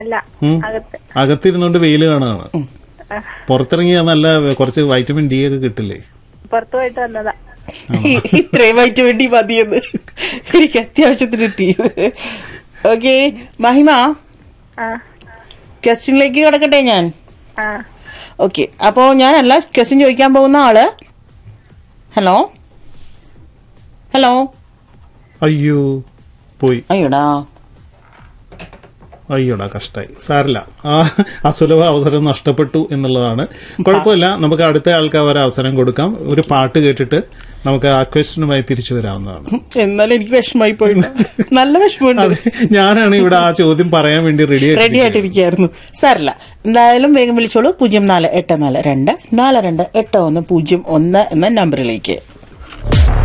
അല്ല ഉം. അകത്ത് അകത്തിരുന്നോണ്ട് വെയിൽ കാണുകയാണ് ആ, പുറത്തിറങ്ങിയാൽ നല്ല കുറച്ച് വൈറ്റമിൻ ഡി ഒക്കെ കിട്ടില്ലേ പുറത്തു പോയിട്ട് വന്നതാ ഇത്രയും വൈറ്റ് വേണ്ടി മതിയെന്ന് എനിക്ക് അത്യാവശ്യത്തിന് കിട്ടിയത് ഓക്കെ മഹിമ ആ ക്വസ്റ്റ്യനിലേക്ക് കിടക്കട്ടെ ഞാൻ ആ ഓക്കെ അപ്പോൾ ഞാനല്ല ക്വസ്റ്റ്യൻ ചോദിക്കാൻ പോകുന്ന ആള് ഹലോ ഹലോ അയ്യോ പോയി അയ്യോടാ അയ്യോടാ കഷ്ടായി സാരില്ല ആ അസുലഭ അവസരം നഷ്ടപ്പെട്ടു എന്നുള്ളതാണ് കുഴപ്പമില്ല നമുക്ക് അടുത്ത ആൾക്ക് ഒരു അവസരം കൊടുക്കാം ഒരു പാട്ട് കേട്ടിട്ട് നമുക്ക് ആ ക്വസ്റ്റനുമായി തിരിച്ചു വരാവുന്നതാണ് എന്നാലും എനിക്ക് വിഷമായി പോയി നല്ല വിഷമമുണ്ട് അതെ ഞാനാണ് ഇവിടെ ആ ചോദ്യം പറയാൻ വേണ്ടി റെഡി റെഡി ആയിട്ടിരിക്കുകയായിരുന്നു സാറില്ല എന്തായാലും വേഗം വിളിച്ചോളൂ പൂജ്യം നാല് എട്ട് നാല് രണ്ട് നാല് രണ്ട് എട്ട് ഒന്ന് പൂജ്യം ഒന്ന് എന്ന നമ്പറിലേക്ക്